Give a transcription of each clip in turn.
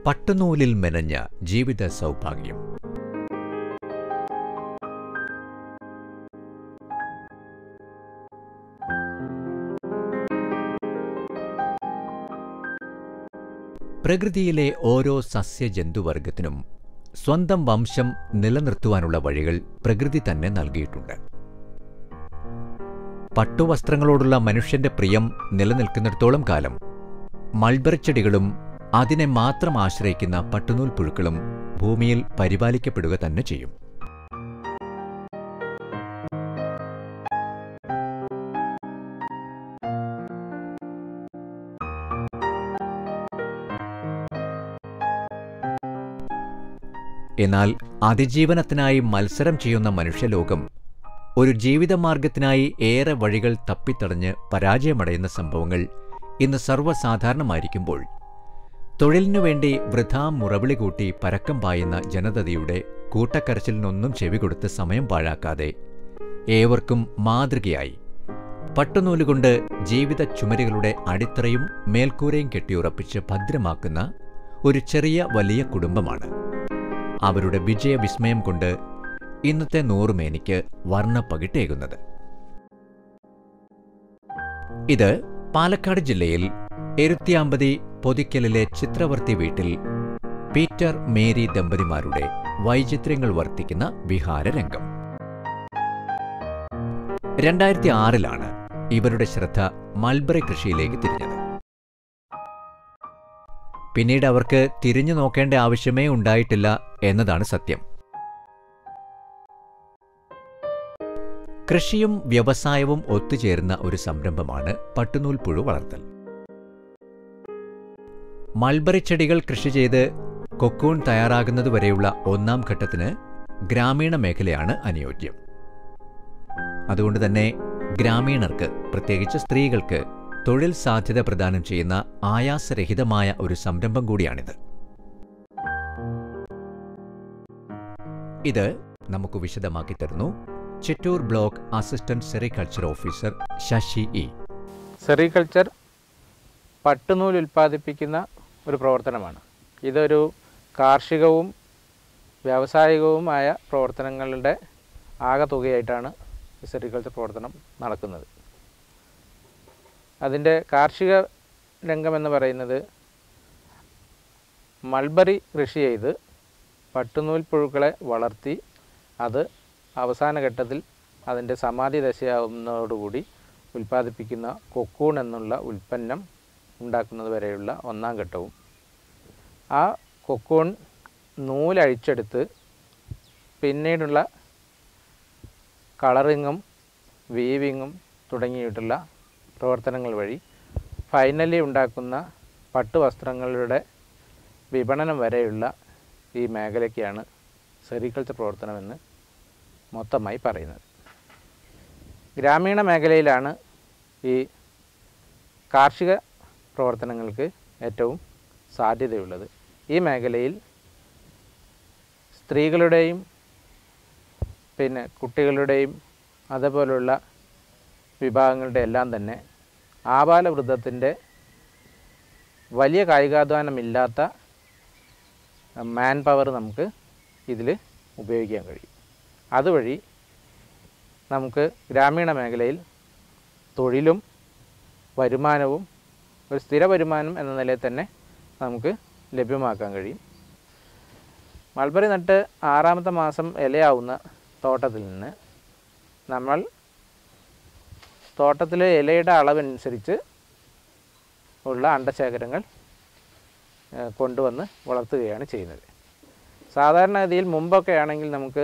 പട്ടുനൂലിൽ മെനഞ്ഞ ജീവിത സൗഭാഗ്യം പ്രകൃതിയിലെ ഓരോ സസ്യജന്തുവർഗത്തിനും സ്വന്തം വംശം നിലനിർത്തുവാനുള്ള വഴികൾ പ്രകൃതി തന്നെ നൽകിയിട്ടുണ്ട് പട്ടുവസ്ത്രങ്ങളോടുള്ള മനുഷ്യന്റെ പ്രിയം നിലനിൽക്കുന്നിടത്തോളം കാലം മൾബറിച്ചെടികളും അതിനെ മാത്രം ആശ്രയിക്കുന്ന പട്ടുനൂൽ പുഴുക്കളും ഭൂമിയിൽ പരിപാലിക്കപ്പെടുക തന്നെ ചെയ്യും എന്നാൽ അതിജീവനത്തിനായി മത്സരം ചെയ്യുന്ന മനുഷ്യലോകം ഒരു ജീവിതമാർഗത്തിനായി ഏറെ വഴികൾ തപ്പിത്തടഞ്ഞ് പരാജയമടയുന്ന സംഭവങ്ങൾ ഇന്ന് സർവ്വസാധാരണമായിരിക്കുമ്പോൾ തൊഴിലിനു വേണ്ടി വൃഥാ മുറവിളി കൂട്ടി പരക്കം പായുന്ന ജനതയുടെ കൂട്ടക്കരച്ചിലിനൊന്നും ചെവികൊടുത്ത് സമയം പാഴാക്കാതെ ഏവർക്കും മാതൃകയായി പട്ടുനൂലുകൊണ്ട് ജീവിത ചുമരുകളുടെ അടിത്തറയും മേൽക്കൂരയും കെട്ടിയുറപ്പിച്ച് ഭദ്രമാക്കുന്ന ഒരു ചെറിയ വലിയ കുടുംബമാണ് അവരുടെ വിജയവിസ്മയം കൊണ്ട് ഇന്നത്തെ നൂറുമേനിക്ക് വർണ്ണപ്പകിട്ടേകുന്നത് ഇത് പാലക്കാട് ജില്ലയിൽ എരുത്തിയാമ്പതി പൊതിക്കലിലെ ചിത്രവർത്തി വീട്ടിൽ പീറ്റർ മേരി ദമ്പതിമാരുടെ വൈചിത്ര്യങ്ങൾ വർത്തിക്കുന്ന വിഹാരരംഗം രണ്ടായിരത്തി ആറിലാണ് ഇവരുടെ ശ്രദ്ധ മൾബറി കൃഷിയിലേക്ക് തിരിഞ്ഞത് പിന്നീട് അവർക്ക് തിരിഞ്ഞു നോക്കേണ്ട ആവശ്യമേ ഉണ്ടായിട്ടില്ല എന്നതാണ് സത്യം കൃഷിയും വ്യവസായവും ഒത്തുചേരുന്ന ഒരു സംരംഭമാണ് പട്ടുനൂൽ പുഴു വളർത്തൽ മൾബറി ചെടികൾ കൃഷി ചെയ്ത് കൊക്കൂൺ തയ്യാറാകുന്നതുവരെയുള്ള ഒന്നാം ഘട്ടത്തിന് ഗ്രാമീണ മേഖലയാണ് അനുയോജ്യം അതുകൊണ്ട് തന്നെ ഗ്രാമീണർക്ക് പ്രത്യേകിച്ച് സ്ത്രീകൾക്ക് തൊഴിൽ സാധ്യത പ്രദാനം ചെയ്യുന്ന ആയാസരഹിതമായ ഒരു സംരംഭം കൂടിയാണിത് ഇത് നമുക്ക് വിശദമാക്കി തരുന്നു Chittur block assistant sericulture officer Sasi ഇ സെറികൾച്ചർ പട്ടുനൂൽ ഉൽപ്പാദിപ്പിക്കുന്ന ഒരു പ്രവർത്തനമാണ് ഇതൊരു കാർഷികവും വ്യാവസായികവുമായ പ്രവർത്തനങ്ങളുടെ ആകെ തുകയായിട്ടാണ് ഈ സെറികൾച്ചർ പ്രവർത്തനം നടക്കുന്നത് അതിൻ്റെ കാർഷിക രംഗമെന്ന് പറയുന്നത് മൾബറി കൃഷി ചെയ്ത് പട്ടുനൂൽ പുഴുക്കളെ വളർത്തി അത് അവസാന ഘട്ടത്തിൽ അതിൻ്റെ സമാധി ദശയാവുന്നതോടുകൂടി ഉൽപ്പാദിപ്പിക്കുന്ന കൊക്കൂൺ എന്നുള്ള ഉൽപ്പന്നം ഉണ്ടാക്കുന്നത് വരെയുള്ള ഒന്നാം ഘട്ടവും ആ കൊക്കൂൺ നൂലഴിച്ചെടുത്ത് പിന്നീടുള്ള കളറിങ്ങും വീവിങ്ങും തുടങ്ങിയിട്ടുള്ള പ്രവർത്തനങ്ങൾ വഴി ഫൈനലി ഉണ്ടാക്കുന്ന പട്ടുവസ്ത്രങ്ങളുടെ വിപണനം വരെയുള്ള ഈ മേഖലയ്ക്കാണ് സെറികൾച്ചർ പ്രവർത്തനമെന്ന് മൊത്തമായി പറയുന്നത് ഗ്രാമീണ മേഖലയിലാണ് ഈ കാർഷിക പ്രവർത്തനങ്ങൾക്ക് ഏറ്റവും സാധ്യതയുള്ളത് ഈ മേഖലയിൽ സ്ത്രീകളുടെയും പിന്നെ കുട്ടികളുടെയും അതേപോലുള്ള വിഭാഗങ്ങളുടെ എല്ലാം തന്നെ ആബാലവൃദ്ധത്തിൻ്റെ വലിയ കായികാധ്വാനമില്ലാത്ത മാൻ പവർ നമുക്ക് ഇതിൽ ഉപയോഗിക്കാൻ കഴിയും അതുവഴി നമുക്ക് ഗ്രാമീണ മേഖലയിൽ തൊഴിലും വരുമാനവും ഒരു സ്ഥിര വരുമാനം എന്ന നിലയിൽ തന്നെ നമുക്ക് ലഭ്യമാക്കാൻ കഴിയും മൾബറി നട്ട് ആറാമത്തെ മാസം ഇലയാവുന്ന തോട്ടത്തിൽ നിന്ന് നമ്മൾ തോട്ടത്തിലെ ഇലയുടെ അളവനുസരിച്ച് ഉള്ള അണ്ടശേഖരങ്ങൾ ഏഹ്, കൊണ്ടുവന്ന് വളർത്തുകയാണ് ചെയ്യുന്നത് സാധാരണഗതിയിൽ മുമ്പൊക്കെ ആണെങ്കിൽ നമുക്ക്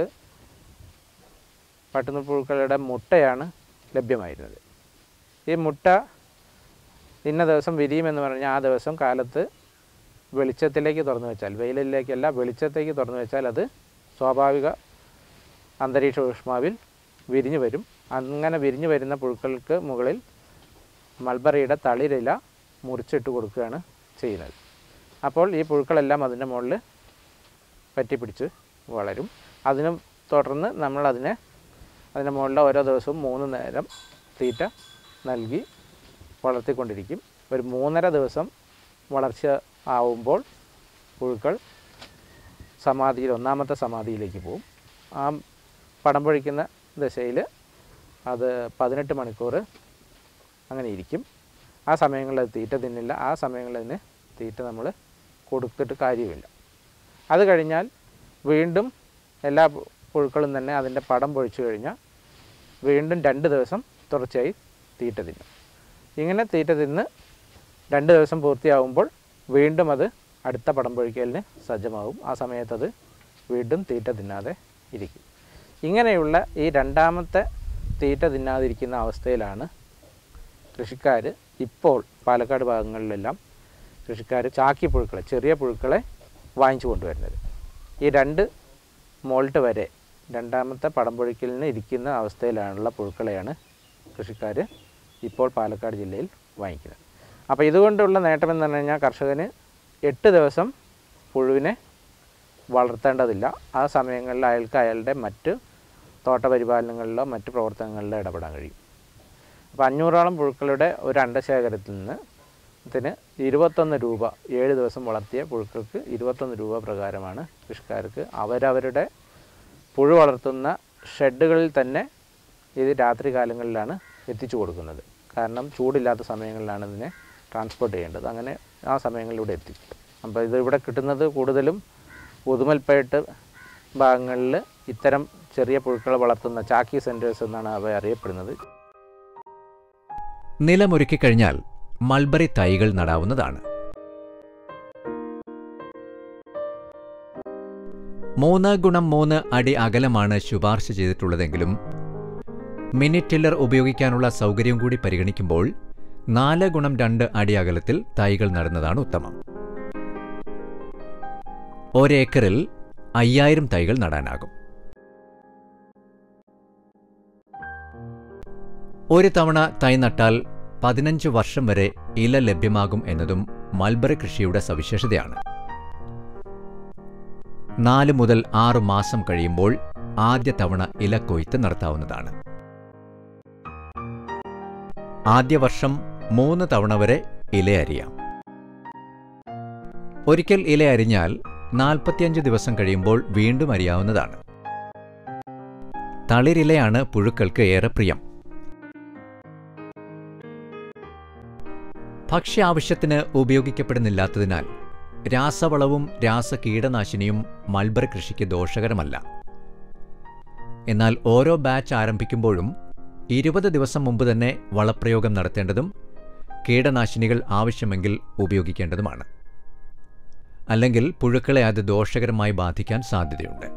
പട്ടുനുപ്പുഴുക്കളുടെ മുട്ടയാണ് ലഭ്യമായിരുന്നത് ഈ മുട്ട ഇന്ന ദിവസം വിരിയുമെന്ന് പറഞ്ഞാൽ ആ ദിവസം കാലത്ത് വെളിച്ചത്തിലേക്ക് തുറന്നു വെച്ചാൽ വെയിലിലേക്കല്ല വെളിച്ചത്തേക്ക് തുറന്നു വെച്ചാൽ അത് സ്വാഭാവിക അന്തരീക്ഷ ഊഷ്മാവിൽ വിരിഞ്ഞു വരും അങ്ങനെ വിരിഞ്ഞു വരുന്ന പുഴുക്കൾക്ക് മുകളിൽ മൾബറിയുടെ തളിരില മുറിച്ചിട്ട് കൊടുക്കുകയാണ് ചെയ്യുന്നത് അപ്പോൾ ഈ പുഴുക്കളെല്ലാം അതിൻ്റെ മുകളിൽ പറ്റിപ്പിടിച്ച് വളരും അതിനും തുടർന്ന് നമ്മൾ അതിനെ അതിൻ്റെ മുകളിൽ ഓരോ ദിവസവും മൂന്ന് നേരം തീറ്റ നൽകി വളർത്തിക്കൊണ്ടിരിക്കും ഒരു മൂന്നര ദിവസം വളർച്ച ആവുമ്പോൾ പുഴുക്കൾ സമാധിയിൽ ഒന്നാമത്തെ സമാധിയിലേക്ക് പോകും ആ പടം പൊഴിക്കുന്ന ദശയിൽ അത് പതിനെട്ട് മണിക്കൂർ അങ്ങനെ ഇരിക്കും ആ സമയങ്ങളിൽ അത് തീറ്റ തിന്നില്ല ആ സമയങ്ങളിൽ അതിന് തീറ്റ നമ്മൾ കൊടുത്തിട്ട് കാര്യമില്ല അത് കഴിഞ്ഞാൽ വീണ്ടും എല്ലാ പു- പുഴുക്കളും തന്നെ അതിൻ്റെ പടം പൊഴിച്ചു കഴിഞ്ഞാൽ വീണ്ടും രണ്ട് ദിവസം തുടർച്ചയായി തീറ്റ തിന്നും ഇങ്ങനെ തീറ്റ തിന്ന് രണ്ട് ദിവസം പൂർത്തിയാകുമ്പോൾ വീണ്ടും അത് അടുത്ത പടം പൊഴിക്കലിന് സജ്ജമാകും ആ സമയത്ത് അത് വീണ്ടും തീറ്റ തിന്നാതെ ഇരിക്കും ഇങ്ങനെയുള്ള ഈ രണ്ടാമത്തെ തീറ്റ തിന്നാതിരിക്കുന്ന അവസ്ഥയിലാണ് കൃഷിക്കാർ ഇപ്പോൾ പാലക്കാട് ഭാഗങ്ങളിലെല്ലാം കൃഷിക്കാർ ചാക്കി പുഴുക്കളെ ചെറിയ പുഴുക്കളെ വാങ്ങിച്ചു കൊണ്ടുവരുന്നത് ഈ രണ്ട് മോൾട്ട് വരെ രണ്ടാമത്തെ പടം പൊഴിക്കലിന് ഇരിക്കുന്ന അവസ്ഥയിലാണുള്ള പുഴുക്കളെയാണ് കൃഷിക്കാർ ഇപ്പോൾ പാലക്കാട് ജില്ലയിൽ വാങ്ങിക്കുന്നത് അപ്പോൾ ഇതുകൊണ്ടുള്ള നേട്ടമെന്ന് പറഞ്ഞു കഴിഞ്ഞാൽ കർഷകന് എട്ട് ദിവസം പുഴുവിനെ വളർത്തേണ്ടതില്ല ആ സമയങ്ങളിൽ അയാൾക്ക് അയാളുടെ മറ്റ് തോട്ടപരിപാലനങ്ങളിലോ മറ്റ് പ്രവർത്തനങ്ങളിലോ ഇടപെടാൻ കഴിയും അപ്പോൾ അഞ്ഞൂറോളം പുഴുക്കളുടെ ഒരു അണ്ടശേഖരത്തിൽ നിന്ന് ത്തിന് ഇരുപത്തൊന്ന് രൂപ ഏഴ് ദിവസം വളർത്തിയ പുഴുക്കൾക്ക് ഇരുപത്തൊന്ന് രൂപ പ്രകാരമാണ് കൃഷിക്കാർക്ക് അവരവരുടെ പുഴു വളർത്തുന്ന ഷെഡുകളിൽ തന്നെ ഇത് രാത്രി കാലങ്ങളിലാണ് എത്തിച്ചു കൊടുക്കുന്നത് കാരണം ചൂടില്ലാത്ത സമയങ്ങളിലാണ് ഇതിനെ ട്രാൻസ്പോർട്ട് ചെയ്യേണ്ടത് അങ്ങനെ ആ സമയങ്ങളിലൂടെ എത്തിക്കും അപ്പോൾ ഇത് ഇവിടെ കിട്ടുന്നത് കൂടുതലും ഉതുമൽപ്പേട്ട് ഭാഗങ്ങളിൽ ഇത്തരം ചെറിയ പുഴുക്കളെ വളർത്തുന്ന ചാക്കി സെൻറ്റേഴ്സ് എന്നാണ് അവ അറിയപ്പെടുന്നത് നിലമൊരുക്കിക്കഴിഞ്ഞാൽ മൾബറി തൈകൾ നടാവുന്നതാണ് മൂന്ന് ഗുണം മൂന്ന് അടി അകലമാണ് ശുപാർശ ചെയ്തിട്ടുള്ളതെങ്കിലും മിനി ടില്ലർ ഉപയോഗിക്കാനുള്ള സൗകര്യം കൂടി പരിഗണിക്കുമ്പോൾ നാല് ഗുണം രണ്ട് അടി അകലത്തിൽ തൈകൾ നടുന്നതാണ് ഉത്തമം ഒരേക്കറിൽ അയ്യായിരം തൈകൾ നടാനാകും ഒരു തവണ തൈ നട്ടാൽ പതിനഞ്ച് വർഷം വരെ ഇല ലഭ്യമാകും എന്നതും മൽബറി കൃഷിയുടെ സവിശേഷതയാണ് നാല് മുതൽ ആറു മാസം കഴിയുമ്പോൾ ആദ്യ തവണ ഇല കൊയ്ത്ത് നടത്താവുന്നതാണ് ആദ്യ വർഷം മൂന്ന് തവണ വരെ ഇല അരിയാം ഒരിക്കൽ ഇല അരിഞ്ഞാൽ നാൽപ്പത്തിയഞ്ച് ദിവസം കഴിയുമ്പോൾ വീണ്ടും അരിയാവുന്നതാണ് തളിരിലയാണ് പുഴുക്കൾക്ക് ഏറെ പ്രിയം ഭക്ഷ്യ ആവശ്യത്തിന് ഉപയോഗിക്കപ്പെടുന്നില്ലാത്തതിനാൽ രാസവളവും രാസകീടനാശിനിയും മൾബറി കൃഷിക്ക് ദോഷകരമല്ല എന്നാൽ ഓരോ ബാച്ച് ആരംഭിക്കുമ്പോഴും ഇരുപത് ദിവസം മുമ്പ് തന്നെ വളപ്രയോഗം നടത്തേണ്ടതും കീടനാശിനികൾ ആവശ്യമെങ്കിൽ ഉപയോഗിക്കേണ്ടതുമാണ് അല്ലെങ്കിൽ പുഴുക്കളെ അത് ദോഷകരമായി ബാധിക്കാൻ സാധ്യതയുണ്ട്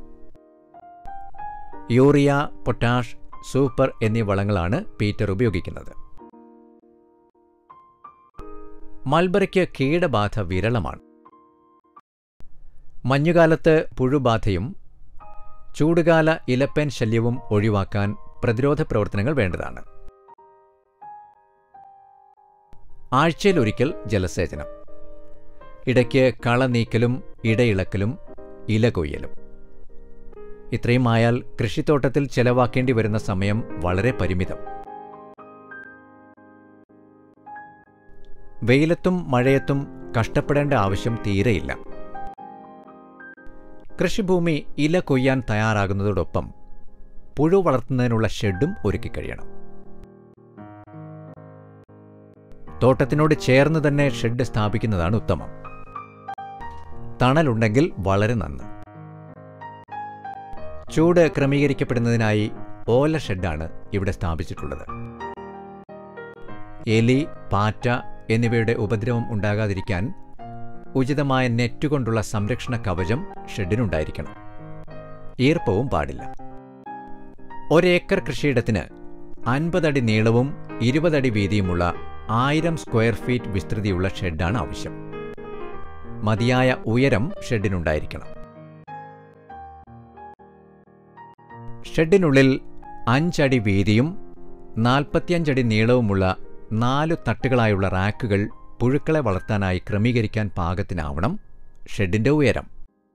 യൂറിയ പൊട്ടാഷ് സൂപ്പർ എന്നീ വളങ്ങളാണ് പീറ്റർ ഉപയോഗിക്കുന്നത് മൾബറിക്ക് കീടബാധ വിരളമാണ് മഞ്ഞുകാലത്ത് പുഴുബാധയും ചൂടുകാല ഇലപ്പേൻ ശല്യവും ഒഴിവാക്കാൻ പ്രതിരോധ പ്രവർത്തനങ്ങൾ വേണ്ടതാണ് ആഴ്ചയിലൊരിക്കൽ ജലസേചനം ഇടയ്ക്ക് കള നീക്കലും ഇടയിളക്കലും ഇല കൊയ്യലും ഇത്രയുമായാൽ കൃഷിത്തോട്ടത്തിൽ ചെലവാക്കേണ്ടി വരുന്ന സമയം വളരെ പരിമിതം വെയിലത്തും മഴയത്തും കഷ്ടപ്പെടേണ്ട ആവശ്യം തീരെയില്ല കൃഷിഭൂമി ഇല കൊയ്യാൻ തയ്യാറാകുന്നതോടൊപ്പം പുഴു വളർത്തുന്നതിനുള്ള ഷെഡും ഒരുക്കിക്കഴിയണം തോട്ടത്തിനോട് ചേർന്ന് തന്നെ ഷെഡ് സ്ഥാപിക്കുന്നതാണ് ഉത്തമം തണലുണ്ടെങ്കിൽ വളരെ നന്ന് ചൂട് ക്രമീകരിക്കപ്പെടുന്നതിനായി ഓല ഷെഡാണ് ഇവിടെ സ്ഥാപിച്ചിട്ടുള്ളത് എലി പാറ്റ എന്നിവയുടെ ഉപദ്രവം ഉണ്ടാകാതിരിക്കാൻ ഉചിതമായ നെറ്റ് കൊണ്ടുള്ള സംരക്ഷണ കവചം ഷെഡിനുണ്ടായിരിക്കണം ഈർപ്പവും പാടില്ല ഒരേക്കർ കൃഷിയിടത്തിന് അൻപതടി നീളവും ഇരുപതടി വീതിയുമുള്ള ആയിരം സ്ക്വയർ ഫീറ്റ് വിസ്തൃതിയുള്ള ഷെഡാണ് ആവശ്യം മതിയായ ഉയരം ഷെഡിനുണ്ടായിരിക്കണം ഷെഡിനുള്ളിൽ അഞ്ചടി വീതിയും നാൽപ്പത്തിയഞ്ചടി നീളവുമുള്ള നാലു തട്ടുകളായുള്ള റാക്കുകൾ പുഴുക്കളെ വളർത്താനായി ക്രമീകരിക്കാൻ പാകത്തിനാവണം ഷെഡിന്റെ ഉയരം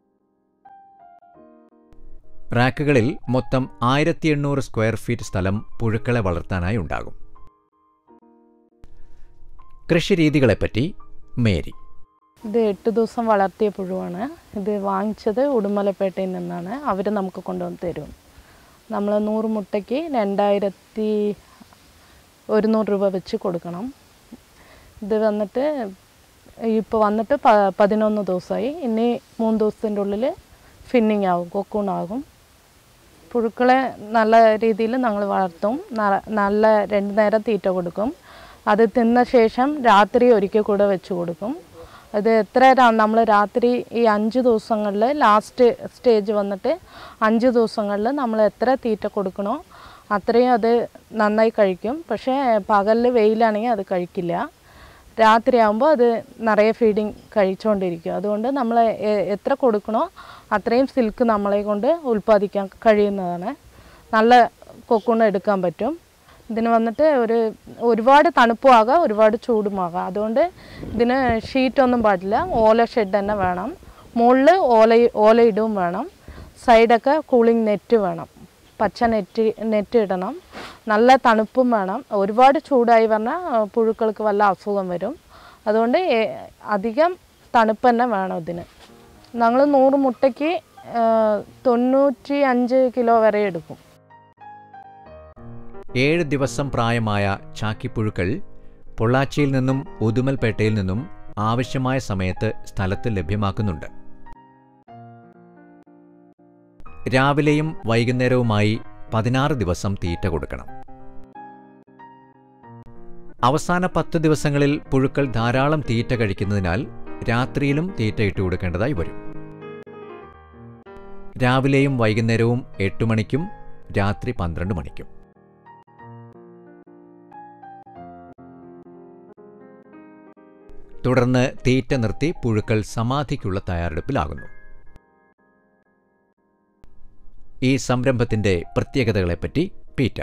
റാക്കുകളിൽ മൊത്തം ആയിരത്തി എണ്ണൂറ് സ്ക്വയർ ഫീറ്റ് സ്ഥലം പുഴുക്കളെ വളർത്താനായി ഉണ്ടാകും കൃഷിരീതികളെപ്പറ്റി മേരി ഇത് എട്ട് ദിവസം വളർത്തിയ പുഴുവാണ് ഇത് വാങ്ങിച്ചത് ഉടുമലപ്പേട്ടയിൽ നിന്നാണ് അവർ നമുക്ക് കൊണ്ടുവന്ന് തരും നമ്മൾ നൂറ് മുട്ടയ്ക്ക് രണ്ടായിരത്തി ഒരുന്നൂറ് രൂപ വെച്ച് കൊടുക്കണം ഇത് വന്നിട്ട് ഇപ്പോൾ വന്നിട്ട് പ പതിനൊന്ന് ദിവസമായി ഇനി മൂന്ന് ദിവസത്തിൻ്റെ ഉള്ളിൽ ഫിന്നിങ് ആവും കൊക്കൂണാകും പുഴുക്കളെ നല്ല രീതിയിൽ ഞങ്ങൾ വളർത്തും ന- നല്ല രണ്ട് നേരം തീറ്റ കൊടുക്കും അത് തിന്ന ശേഷം രാത്രി ഒരിക്കൽ കൂടെ വെച്ച് കൊടുക്കും അത് എത്ര നമ്മൾ രാത്രി ഈ അഞ്ച് ദിവസങ്ങളിൽ ലാസ്റ്റ് സ്റ്റേജ് വന്നിട്ട് അഞ്ച് ദിവസങ്ങളിൽ നമ്മൾ എത്ര തീറ്റ കൊടുക്കണോ അത്രയും അത് നന്നായി കഴിക്കും പക്ഷേ പകലിൽ വെയിലാണെങ്കിൽ അത് കഴിക്കില്ല രാത്രിയാകുമ്പോൾ അത് നിറയെ ഫീഡിങ് കഴിച്ചുകൊണ്ടിരിക്കും അതുകൊണ്ട് നമ്മൾ എ- എത്ര കൊടുക്കണോ അത്രയും സിൽക്ക് നമ്മളെ കൊണ്ട് ഉൽപ്പാദിക്കാൻ കഴിയുന്നതാണ് നല്ല കൊക്കൂണ് എടുക്കാൻ പറ്റും ഇതിന് വന്നിട്ട് ഒരു ഒരുപാട് തണുപ്പും ആകാം ഒരുപാട് ചൂടുമാകാം അതുകൊണ്ട് ഇതിന് ഷീറ്റൊന്നും പാടില്ല ഓല ഷെഡ് തന്നെ വേണം മുകളിൽ ഓല ഓലയിടും വേണം സൈഡൊക്കെ കൂളിംഗ് നെറ്റ് വേണം പച്ച നെറ്റ് നെറ്റ് ഇടണം നല്ല തണുപ്പും വേണം ഒരുപാട് ചൂടായി പറഞ്ഞാൽ പുഴുക്കൾക്ക് വല്ല അസുഖം വരും അതുകൊണ്ട് ഏ- അധികം തണുപ്പ് തന്നെ വേണം ഇതിന് ഞങ്ങൾ നൂറ് മുട്ടയ്ക്ക് ആ, തൊണ്ണൂറ്റി അഞ്ച് കിലോ വരെ എടുക്കും ഏഴ് ദിവസം പ്രായമായ ചാക്കിപ്പുഴുക്കൾ പൊള്ളാച്ചിയിൽ നിന്നും ഉദുമൽപേട്ടയിൽ നിന്നും ആവശ്യമായ സമയത്ത് സ്ഥലത്ത് ലഭ്യമാക്കുന്നുണ്ട് രാവിലെയും വൈകുന്നേരവുമായി പതിനാറ് ദിവസം തീറ്റ കൊടുക്കണം അവസാന പത്ത് ദിവസങ്ങളിൽ പുഴുക്കൾ ധാരാളം തീറ്റ കഴിക്കുന്നതിനാൽ രാത്രിയിലും തീറ്റ ഇട്ട് കൊടുക്കേണ്ടതായി വരും രാവിലെയും വൈകുന്നേരവും എട്ട് മണിക്കും രാത്രി പന്ത്രണ്ട് മണിക്കും തുടർന്ന് തീറ്റ നിർത്തി പുഴുക്കൾ സമാധിക്കുള്ള തയ്യാറെടുപ്പിലാകുന്നു ഈ സംരംഭത്തിന്റെ പ്രത്യേകതകളെപ്പറ്റി പീറ്റർ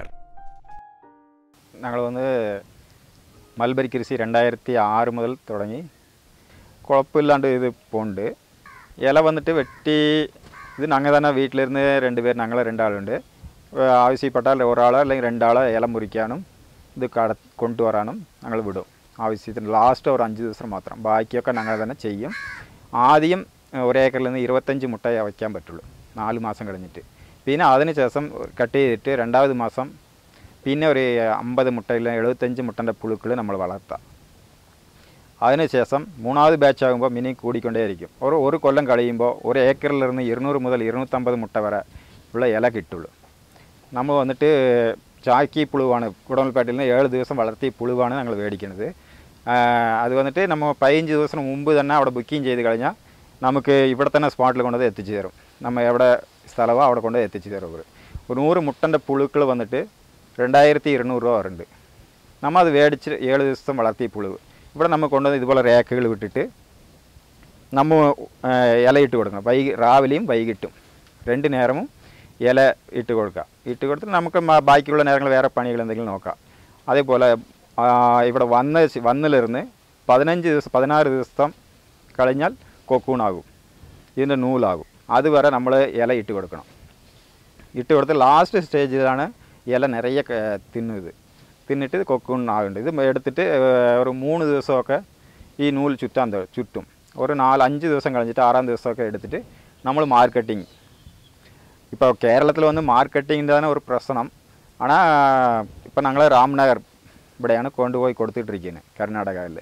ഞങ്ങൾ വന്ന് മൽബരി കൃഷി രണ്ടായിരത്തി ആറ് മുതൽ തുടങ്ങി കുഴപ്പമില്ലാണ്ട് ഇത് പോണ്ട് ഇല വന്നിട്ട് വെട്ടി ഇത് ഞങ്ങൾ തന്നെ വീട്ടിലിരുന്ന് രണ്ട് പേര് ഞങ്ങൾ രണ്ടാളുണ്ട് ഏഹ് ആവശ്യപ്പെട്ടാൽ ഒരാൾ അല്ലെങ്കിൽ രണ്ടാൾ ഇല മുറിക്കാനും ഇത് കട കൊണ്ടുവരാനും ഞങ്ങൾ വിടും ആവശ്യത്തിന് ലാസ്റ്റ് ഒരു അഞ്ച് ദിവസം മാത്രം ബാക്കിയൊക്കെ ഞങ്ങൾ തന്നെ ചെയ്യും ആദ്യം ഏഹ് ഒരേക്കറിൽ നിന്ന് ഇരുപത്തഞ്ച് മുട്ട വയ്ക്കാൻ പറ്റുള്ളൂ നാല് മാസം കഴിഞ്ഞിട്ട് പിന്നെ അതിന് ശേഷം കട്ട് ചെയ്തിട്ട് രണ്ടാമത് മാസം പിന്നെ ഒരു അമ്പത് മുട്ടയിൽ എഴുപത്തഞ്ച് മുട്ടൻ്റെ പുഴുക്കൾ നമ്മൾ വളർത്താം അതിനുശേഷം മൂന്നാമത് ബാച്ച് ആകുമ്പോൾ മിനി കൂടിക്കൊണ്ടേയിരിക്കും ഒരു ഒരു കൊല്ലം കഴിയുമ്പോൾ ഒരു ഏക്കറിലിരുന്ന് ഇരുന്നൂറ് മുതൽ ഇരുന്നൂറ്റമ്പത് മുട്ട വരെ ഉള്ള ഇല കിട്ടുള്ളൂ നമ്മൾ വന്നിട്ട് ചാക്കി പുഴുവാണ് കുടമൽപ്പേട്ടയിൽ നിന്ന് ഏഴ് ദിവസം വളർത്തിയ പുഴുവാണ് ഞങ്ങൾ മേടിക്കുന്നത് ആ, അത് വന്നിട്ട് നമ്മൾ പതിനഞ്ച് ദിവസം മുമ്പ് തന്നെ അവിടെ ബുക്കിംഗ് ചെയ്ത് കഴിഞ്ഞാൽ നമുക്ക് ഇവിടെ തന്നെ സ്പോട്ടിൽ കൊണ്ടുപോയി എത്തിച്ചു തരും നമ്മൾ എവിടെ സ്ഥലമോ അവിടെ കൊണ്ട് എത്തിച്ചു തരും അവർ ഒരു നൂറ് മുട്ടൻ്റെ പുഴുക്കൾ വന്നിട്ട് രണ്ടായിരത്തി ഇരുന്നൂറ് രൂപ വരുന്നുണ്ട് നമ്മൾ അത് മേടിച്ച് ഏഴ് ദിവസം വളർത്തിയ പുഴുവ് ഇവിടെ നമ്മൾ കൊണ്ടുവന്ന് ഇതുപോലെ രേഖകൾ വിട്ടിട്ട് നമ്മൾ ഇലയിട്ട് കൊടുക്കണം വൈകി രാവിലെയും വൈകിട്ടും രണ്ട് നേരവും ഇല ഇട്ട് കൊടുക്കുക ഇട്ട് കൊടുത്തിട്ട് നമുക്ക് മ- ബാക്കിയുള്ള നേരങ്ങൾ വേറെ പണികൾ എന്തെങ്കിലും നോക്കാം അതേപോലെ ആ, ഇവിടെ വന്ന ശ- വന്നിലിരുന്ന് പതിനഞ്ച് ദിവസം പതിനാറ് ദിവസം കഴിഞ്ഞാൽ കൊക്കൂണാകും ഇതിൻ്റെ നൂലാകും അതുവരെ നമ്മൾ ഇല ഇട്ട് കൊടുക്കണം ഇട്ട് കൊടുത്ത് ലാസ്റ്റ് സ്റ്റേജിലാണ് ഇല നിറയെ ക- തിന്നത് തിന്നിട്ട് കൊക്കൂൺ ആകുന്നുണ്ട് ഇത് എടുത്തിട്ട് ഏർ, ഒരു മൂന്ന് ദിവസമൊക്കെ ഈ നൂല് ചുറ്റാൻ ത- ചുറ്റും ഒരു നാല് അഞ്ച് ദിവസം കഴിഞ്ഞിട്ട് ആറാം ദിവസമൊക്കെ എടുത്തിട്ട് നമ്മൾ മാർക്കറ്റിംഗ് ഇപ്പോൾ കേരളത്തിൽ വന്ന് മാർക്കറ്റിങ്ങിൻ്റെ തന്നെ ഒരു പ്രശ്നം ஆனால் இப்போ ഞങ്ങൾ രാംനഗർ ഇവിടെയാണ് കൊണ്ടുപോയി കൊടുത്തിട്ടിരിക്കുന്നത് കർണാടകയിൽ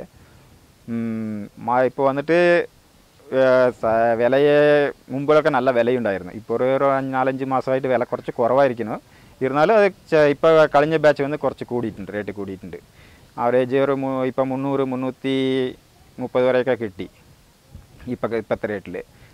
ഇപ്പോൾ വന്നിട്ട് ഏർ, സ- വിലയെ മുമ്പിലൊക്കെ നല്ല വിലയുണ്ടായിരുന്നു ഇപ്പോൾ ഒരു ഒരു നാലഞ്ച് മാസമായിട്ട് വില കുറച്ച് കുറവായിരിക്കുന്നു ഇരുന്നാലും അത് ചെ- ഇപ്പോൾ കഴിഞ്ഞ ബാച്ച് വന്ന് കുറച്ച് കൂടിയിട്ടുണ്ട് റേറ്റ് കൂടിയിട്ടുണ്ട് ആവറേജ് ഒരു മു- ഇപ്പം മുന്നൂറ് മുന്നൂറ്റി മുപ്പത് വരെയൊക്കെ കിട്ടി ഇപ്പം ഇപ്പോഴത്തെ റേറ്റിൽ